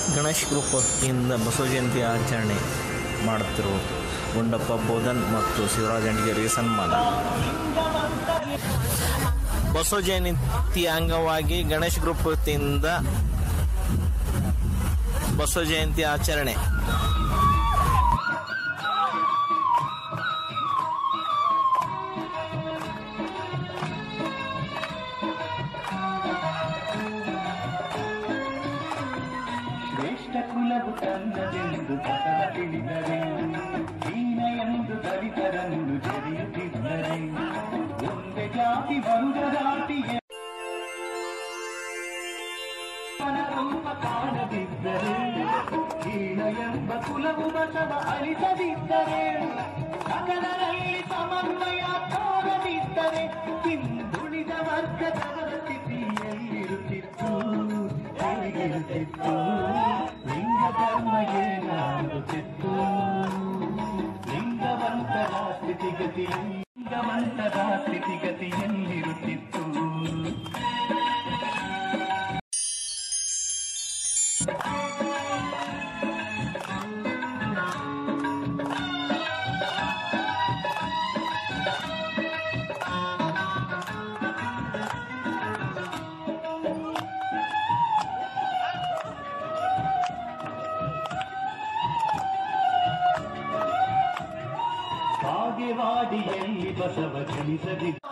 Ganesh group ವತಿಯಿಂದ ಬಸವ ಜಯಂತಿ ಆಚರಣೆ ಮಾಡುತ್ತಿರುವ ಗುಂಡಪ್ಪ ಬೋಧನ್ ಮತ್ತು ಶಿವರಾಜ್ ಅಂಡಿಗರಿಗೆ ಸನ್ಮಾನ ಬಸವ ಜಯಂತಿ ಅಂಗವಾಗಿ ಗಣೇಶ್ ಗ್ರೂಪ್ ವತಿಯಿಂದ ಬಸವ ಜಯಂತಿ ಆಚರಣೆ ಶ್ರೇಷ್ಠ ಕುಲವು ತನ್ನದೆಂದು ಬಸವ ತಿಳಿದರೆ ಹೀನ ಎಂದು ದಲಿತರನ್ನು ಜರಿಯುತ್ತಿದ್ದರೆ ಒಂದೇ ಜಾತಿ ಬರುದ ಜಾತಿಗೆ ರೂಪ ಕಾಣದಿದ್ದರೆ ಹೀನ ಎಂಬ ಕುಲವು ಬಸವ ಅಳಿಸದಿದ್ದರೆ ಸಕಲರಲ್ಲಿ ಸಮನ್ವಯ ತೋರದಿದ್ದರೆ ಹಿಂದುಳಿದ ವರ್ಗದವರ ಸ್ಥಿತಿ ಎಲ್ಲಿರುತ್ತಿತ್ತು ಹೇಗಿರುತ್ತಿತ್ತು ಲಿಂಗ ಧರ್ಮ ಏನಾಗುತ್ತಿತ್ತು ಲಿಂಗವಂತರ ಸ್ಥಿತಿಗತಿ ಲಿಂಗವಂತರ ಸ್ಥಿತಿಗತಿ ಎಲ್ಲಿರುತ್ತಿತ್ತು ಬಾಗೆವಾಡಿಯಲ್ಲಿ ಬಸವ ಜನಿಸದಿದ್ದ